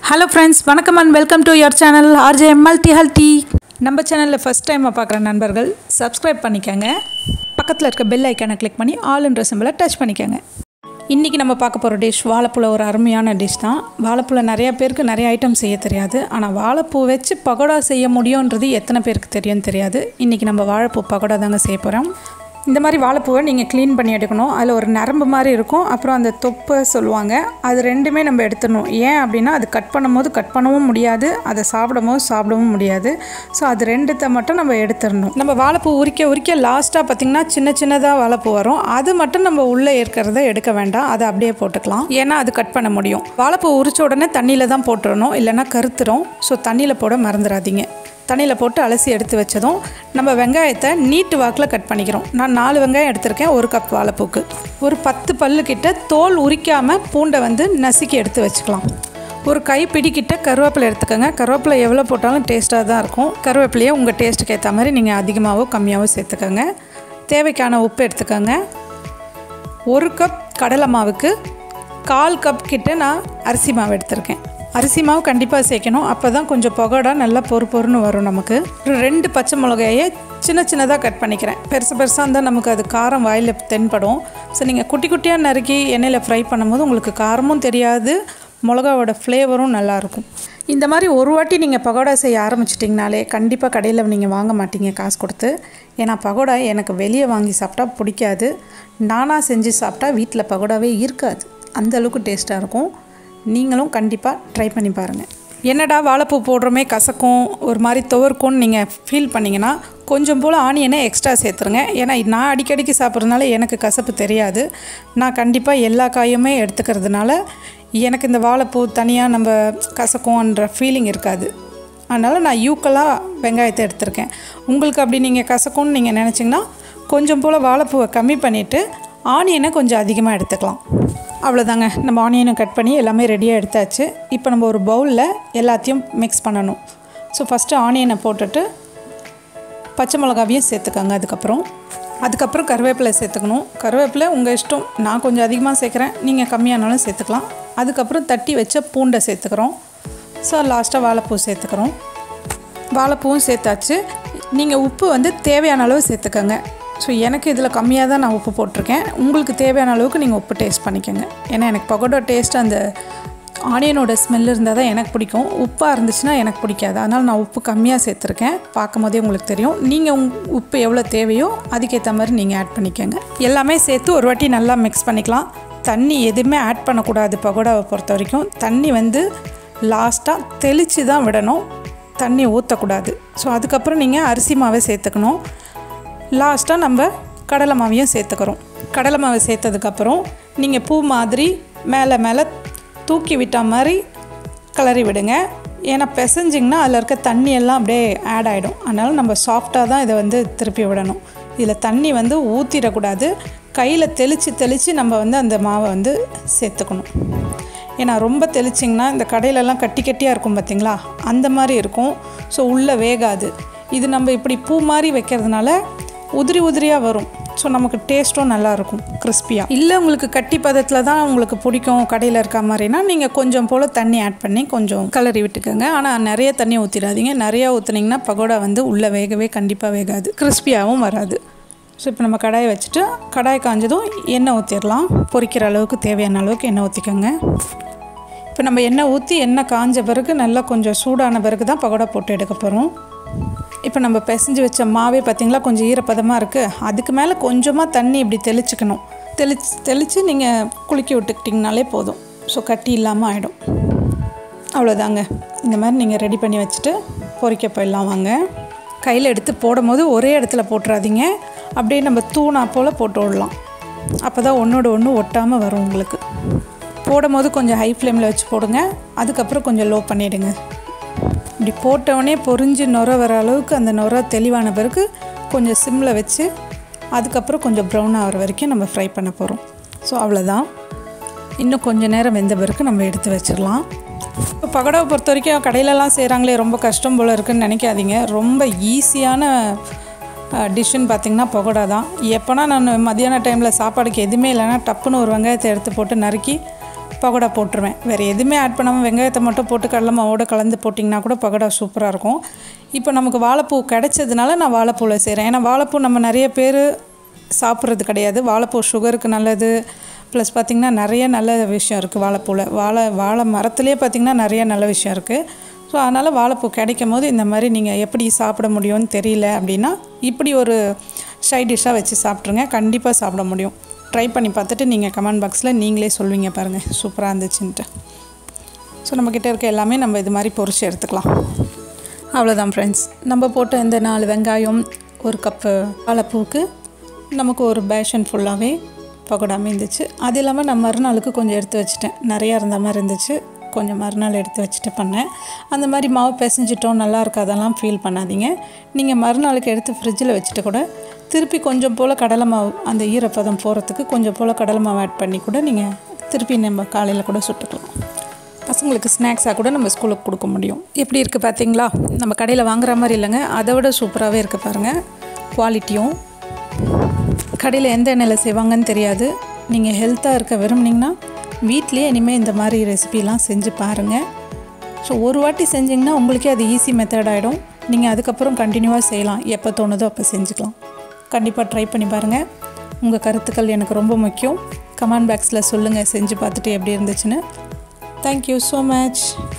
hello friends வணக்கம் and welcome to your channel RJ multi healthy நம்ம சேனலில் first டைமாக பார்க்குற நண்பர்கள் சப்ஸ்கிரைப் பண்ணிக்கோங்க பக்கத்தில் இருக்க பெல் ஐக்கானை கிளிக் பண்ணி ஆல்ன்ற சிம்பிளை டச் பண்ணிக்கோங்க இன்றைக்கி நம்ம பார்க்க போகிற டிஷ் வாழைப்பூல ஒரு அருமையான டிஷ் தான் வாழைப்பூல நிறைய பேருக்கு நிறைய ஐட்டம் செய்ய தெரியாது ஆனால் வாழைப்பூ வச்சு பகோடா செய்ய முடியுன்றது எத்தனை பேருக்கு தெரியும்னு தெரியாது இன்றைக்கி நம்ம வாழைப்பூ பகோடா தாங்க செய்ய போகிறோம் இந்த மாதிரி வாழைப்பூவை நீங்கள் க்ளீன் பண்ணி எடுக்கணும் அதில் ஒரு நரம்பு மாதிரி இருக்கும் அப்புறம் அந்த தொப்பை சொல்லுவாங்க அது ரெண்டுமே நம்ம எடுத்துடணும் ஏன் அப்படின்னா அது கட் பண்ணும்போது கட் பண்ணவும் முடியாது அதை சாப்பிடும் போது சாப்பிடவும் முடியாது ஸோ அது ரெண்டுத்தை மட்டும் நம்ம எடுத்துடணும் நம்ம வாழைப்பூ உரிக்க உரிக்க லாஸ்ட்டாக பார்த்திங்கன்னா சின்ன சின்னதாக வாழைப்பூ வரும் அது மட்டும் நம்ம உள்ளே இருக்கிறத எடுக்க வேண்டாம் அதை அப்படியே போட்டுக்கலாம் ஏன்னா அது கட் பண்ண முடியும் வாழைப்பூ உரிச்ச உடனே தண்ணியில் தான் போட்டுறணும் இல்லைன்னா கருத்துரும் ஸோ தண்ணியில் போட மறந்துடாதீங்க தண்ணியில் போட்டு அலசி எடுத்து வச்சதும் நம்ம வெங்காயத்தை நீட்டு வாக்கில் கட் பண்ணிக்கிறோம் நான் நாலு வெங்காயம் எடுத்திருக்கேன் ஒரு கப் வாழைப்பூக்கு ஒரு பத்து பல்லு கிட்ட தோல் உரிக்காமல் பூண்டை வந்து நசுக்கி எடுத்து வச்சுக்கலாம் ஒரு கை பிடிக்கிட்ட கருவேப்பிலை எடுத்துக்கோங்க கருவேப்பிலை எவ்வளோ போட்டாலும் டேஸ்ட்டாக தான் இருக்கும் கருவேப்பிலையை உங்கள் டேஸ்ட்டுக்கு ஏற்ற மாதிரி நீங்கள் அதிகமாகவோ கம்மியாகவோ சேர்த்துக்கோங்க தேவைக்கான உப்பு எடுத்துக்கோங்க ஒரு கப் கடலை மாவுக்கு கால் கப் கிட்ட நான் அரிசி மாவு எடுத்திருக்கேன் அரிசி மாவு கண்டிப்பாக சேர்க்கணும் அப்போ தான் கொஞ்சம் பகோடா நல்லா பொறு பொறுன்னு வரும் நமக்கு ஒரு ரெண்டு பச்சை மிளகாயை சின்ன சின்னதாக கட் பண்ணிக்கிறேன் பெருசு பெருசாக இருந்தால் நமக்கு அது காரம் வாயில் தென்படும் ஸோ நீங்கள் குட்டி குட்டியாக நறுக்கி எண்ணெயில் ஃப்ரை பண்ணும்போது உங்களுக்கு காரமும் தெரியாது மிளகாவோட ஃப்ளேவரும் நல்லாயிருக்கும் இந்த மாதிரி ஒரு வாட்டி நீங்கள் பகோடா செய்ய ஆரம்பிச்சிட்டிங்கனாலே கண்டிப்பாக கடையில் நீங்கள் வாங்க மாட்டீங்க காசு கொடுத்து ஏன்னா பகோடா எனக்கு வெளியே வாங்கி சாப்பிட்டா பிடிக்காது நானாக செஞ்சு சாப்பிட்டா வீட்டில் பகோடாவே இருக்காது அந்த அளவுக்கு டேஸ்ட்டாக இருக்கும் நீங்களும் கண்டிப்பாக ட்ரை பண்ணி பாருங்கள் என்னடா வாழைப்பூ போடுறோமே கசக்கும் ஒரு மாதிரி துவர்க்கும்னு நீங்கள் ஃபீல் பண்ணிங்கன்னா கொஞ்சம் போல் ஆனியனை எக்ஸ்ட்ரா சேர்த்துருங்க ஏன்னா நான் அடிக்கடிக்கு சாப்பிட்றதுனால எனக்கு கசப்பு தெரியாது நான் கண்டிப்பாக எல்லா காயுமே எடுத்துக்கிறதுனால எனக்கு இந்த வாழைப்பூ தனியாக நம்ம கசக்கும்ன்ற ஃபீலிங் இருக்காது அதனால் நான் யூக்கலாக வெங்காயத்தை எடுத்திருக்கேன் உங்களுக்கு அப்படி நீங்கள் கசக்கும்னு நீங்கள் நினச்சிங்கன்னா கொஞ்சம் போல் வாழைப்பூவை கம்மி பண்ணிவிட்டு ஆனியனை கொஞ்சம் அதிகமாக எடுத்துக்கலாம் அவ்வளோதாங்க நம்ம ஆனியனை கட் பண்ணி எல்லாமே ரெடியாக எடுத்தாச்சு இப்போ நம்ம ஒரு பவுலில் எல்லாத்தையும் மிக்ஸ் பண்ணணும் ஸோ ஃபஸ்ட்டு ஆனியனை போட்டுட்டு பச்சை மிளகாவையும் சேர்த்துக்கோங்க அதுக்கப்புறம் அதுக்கப்புறம் கருவேப்பிலை சேர்த்துக்கணும் கருவேப்பிலை உங்கள் இஷ்டம் நான் கொஞ்சம் அதிகமாக சேர்க்குறேன் நீங்கள் கம்மியானாலும் சேர்த்துக்கலாம் அதுக்கப்புறம் தட்டி வச்ச பூண்டை சேர்த்துக்கிறோம் ஸோ லாஸ்ட்டாக வாழைப்பூ சேர்த்துக்கிறோம் வாழைப்பூவும் சேர்த்தாச்சு நீங்கள் உப்பு வந்து தேவையான அளவு சேர்த்துக்கோங்க ஸோ எனக்கு இதில் கம்மியாக தான் நான் உப்பு போட்டிருக்கேன் உங்களுக்கு தேவையான அளவுக்கு நீங்கள் உப்பு டேஸ்ட் பண்ணிக்கோங்க ஏன்னா எனக்கு பகோடா டேஸ்ட் அந்த ஆனியனோட ஸ்மெல் இருந்தால் தான் எனக்கு பிடிக்கும் உப்பாக இருந்துச்சுன்னா எனக்கு பிடிக்காது அதனால் நான் உப்பு கம்மியாக சேர்த்துருக்கேன் பார்க்கும் போதே உங்களுக்கு தெரியும் நீங்கள் உங் உப்பு எவ்வளோ தேவையோ அதுக்கேற்ற மாதிரி நீங்கள் ஆட் பண்ணிக்கோங்க எல்லாமே சேர்த்து ஒரு வாட்டி நல்லா மிக்ஸ் பண்ணிக்கலாம் தண்ணி எதுவுமே ஆட் பண்ணக்கூடாது பகோடாவை பொறுத்த வரைக்கும் தண்ணி வந்து லாஸ்ட்டாக தெளித்து தான் விடணும் தண்ணி ஊற்றக்கூடாது ஸோ அதுக்கப்புறம் நீங்கள் அரிசி மாவை சேர்த்துக்கணும் லாஸ்ட்டாக நம்ம கடலை மாவையும் சேர்த்துக்கிறோம் கடலை மாவை சேர்த்ததுக்கப்புறம் நீங்கள் பூ மாதிரி மேலே மேலே தூக்கி விட்ட மாதிரி கிளறி விடுங்க ஏன்னா பிசைஞ்சிங்கன்னா அதில் இருக்க தண்ணி எல்லாம் அப்படியே ஆட் ஆகிடும் அதனால் நம்ம சாஃப்டாக தான் இதை வந்து திருப்பி விடணும் இதில் தண்ணி வந்து ஊற்றிடக்கூடாது கையில் தெளித்து தெளித்து நம்ம வந்து அந்த மாவை வந்து சேர்த்துக்கணும் ஏன்னா ரொம்ப தெளிச்சிங்கன்னா இந்த கடையிலலாம் கட்டி கட்டியாக இருக்கும் பார்த்திங்களா அந்த மாதிரி இருக்கும் ஸோ உள்ளே வேகாது இது நம்ம இப்படி பூ மாதிரி வைக்கிறதுனால உதிரி உதிரியாக வரும் ஸோ நமக்கு டேஸ்ட்டும் நல்லாயிருக்கும் கிறிஸ்பியாக இல்லை உங்களுக்கு கட்டி பதத்தில் தான் உங்களுக்கு பிடிக்கும் கடையில் இருக்க மாதிரினா நீங்கள் கொஞ்சம் போல் தண்ணி ஆட் பண்ணி கொஞ்சம் கலரி விட்டுக்கோங்க ஆனால் நிறைய தண்ணி ஊற்றிடாதீங்க நிறையா ஊற்றுனீங்கன்னா பகோடா வந்து உள்ளே வேகவே கண்டிப்பாக வேகாது கிறிஸ்பியாகவும் வராது ஸோ இப்போ நம்ம கடாயை வச்சுட்டு கடாய் காஞ்சதும் எண்ணெய் ஊற்றிடலாம் பொரிக்கிற அளவுக்கு தேவையான அளவுக்கு எண்ணெய் ஊற்றிக்கோங்க இப்போ நம்ம எண்ணெய் ஊற்றி எண்ணெய் காஞ்ச பிறகு நல்லா கொஞ்சம் சூடான பிறகு தான் பகோடா போட்டு எடுக்க போகிறோம் இப்போ நம்ம பிசைஞ்சு வச்ச மாவே பார்த்திங்களா கொஞ்சம் ஈரப்பதமாக இருக்குது அதுக்கு மேலே கொஞ்சமாக தண்ணி இப்படி தெளிச்சுக்கணும் தெளிச்சு தெளித்து நீங்கள் குலுக்கி விட்டுக்கிட்டிங்கனாலே போதும் ஸோ கட்டி இல்லாமல் ஆகிடும் அவ்வளோதாங்க இந்த மாதிரி நீங்கள் ரெடி பண்ணி வச்சுட்டு பொறிக்க போயிடலாம் வாங்க கையில் எடுத்து போடும்போது ஒரே இடத்துல போட்டுறாதீங்க அப்படியே நம்ம தூணா போல் போட்டு விடலாம் அப்போ தான் ஒன்றோட ஒன்று ஒட்டாமல் வரும் உங்களுக்கு போடும் போது கொஞ்சம் ஹை ஃப்ளேமில் வச்சு போடுங்க அதுக்கப்புறம் கொஞ்சம் லோ பண்ணிவிடுங்க இப்படி போட்டவொடனே பொறிஞ்சு நுர வர அளவுக்கு அந்த நுர தெளிவான பிறகு கொஞ்சம் சிம்மில் வச்சு அதுக்கப்புறம் கொஞ்சம் ப்ரௌன் ஆகிற வரைக்கும் நம்ம ஃப்ரை பண்ண போகிறோம் ஸோ அவ்வளோதான் இன்னும் கொஞ்சம் நேரம் வெந்த பிறகு நம்ம எடுத்து வச்சிடலாம் இப்போ பகடாவை பொறுத்த வரைக்கும் கடையிலலாம் செய்கிறாங்களே ரொம்ப கஷ்டம் போல் இருக்குன்னு நினைக்காதீங்க ரொம்ப ஈஸியான டிஷ்ஷுன்னு பார்த்தீங்கன்னா பகோடா தான் எப்போனா நான் மதியான டைமில் சாப்பாடுக்கு எதுவுமே இல்லைன்னா டப்புன்னு ஒரு வெங்காயத்தை எடுத்து போட்டு நறுக்கி பகோடா போட்டுருவேன் வேறு எதுவுமே ஆட் பண்ணாமல் வெங்காயத்தை மட்டும் போட்டு கடலை மாவோட கலந்து போட்டிங்கன்னா கூட பகோடா சூப்பராக இருக்கும் இப்போ நமக்கு வாழைப்பூ கிடைச்சதுனால நான் வாழைப்பூவில் செய்கிறேன் ஏன்னா வாழைப்பூ நம்ம நிறைய பேர் சாப்பிட்றது கிடையாது வாழைப்பூ சுகருக்கு நல்லது ப்ளஸ் பார்த்திங்கன்னா நிறைய நல்ல விஷயம் இருக்குது வாழைப்பூவில் வாழை வாழை மரத்துலேயே பார்த்திங்கன்னா நிறைய நல்ல விஷயம் இருக்குது ஸோ அதனால் வாழைப்பூ கிடைக்கும் போது இந்த மாதிரி நீங்கள் எப்படி சாப்பிட முடியும்னு தெரியல அப்படின்னா இப்படி ஒரு சைட் டிஷ்ஷாக வச்சு சாப்பிட்ருங்க கண்டிப்பாக சாப்பிட முடியும் ட்ரை பண்ணி பார்த்துட்டு நீங்கள் கமெண்ட் பாக்ஸில் நீங்களே சொல்வீங்க பாருங்கள் சூப்பராக இருந்துச்சுன்ட்டு ஸோ நம்மக்கிட்ட இருக்க எல்லாமே நம்ம இது மாதிரி பொரிச்சு எடுத்துக்கலாம் அவ்வளோதான் ஃப்ரெண்ட்ஸ் நம்ம போட்ட இந்த நாலு வெங்காயம் ஒரு கப்பு வாழைப்பூவுக்கு நமக்கு ஒரு பேஷன் ஃபுல்லாகவே பக்கோடா இருந்துச்சு அது இல்லாமல் நான் மறுநாளுக்கு கொஞ்சம் எடுத்து வச்சுட்டேன் நிறையா இருந்த மாதிரி இருந்துச்சு கொஞ்சம் மறுநாள் எடுத்து வச்சுட்டு பண்ணேன் அந்த மாதிரி மாவு பிசைஞ்சிட்டோம் நல்லா இருக்காதெல்லாம் ஃபீல் பண்ணாதீங்க நீங்கள் மறுநாளுக்கு எடுத்து ஃப்ரிட்ஜில் வச்சுட்டு கூட திருப்பி கொஞ்சம் போல் கடலை மாவு அந்த ஈரப்பதம் போகிறதுக்கு கொஞ்சம் போல் கடலை மாவு ஆட் பண்ணி கூட நீங்கள் திருப்பி நம்ம காலையில் கூட சுட்டுக்கலாம் பசங்களுக்கு ஸ்நாக்ஸாக கூட நம்ம ஸ்கூலுக்கு கொடுக்க முடியும் எப்படி இருக்குது பார்த்தீங்களா நம்ம கடையில் வாங்குற மாதிரி இல்லைங்க அதை விட சூப்பராகவே இருக்குது பாருங்கள் குவாலிட்டியும் கடையில் எந்த எண்ணெயில் செய்வாங்கன்னு தெரியாது நீங்கள் ஹெல்த்தாக இருக்க விரும்புனீங்கன்னா வீட்லேயே இனிமேல் இந்த மாதிரி ரெசிபிலாம் செஞ்சு பாருங்கள் ஸோ ஒரு வாட்டி செஞ்சிங்கன்னா உங்களுக்கே அது ஈஸி மெத்தட் ஆகிடும் நீங்கள் அதுக்கப்புறம் கண்டினியூவாக செய்யலாம் எப்போ தோணுதோ அப்போ செஞ்சுக்கலாம் கண்டிப்பாக ட்ரை பண்ணி பாருங்கள் உங்கள் கருத்துக்கள் எனக்கு ரொம்ப முக்கியம் கமெண்ட் பாக்ஸில் சொல்லுங்கள் செஞ்சு பார்த்துட்டு எப்படி இருந்துச்சுன்னு தேங்க்யூ ஸோ மச்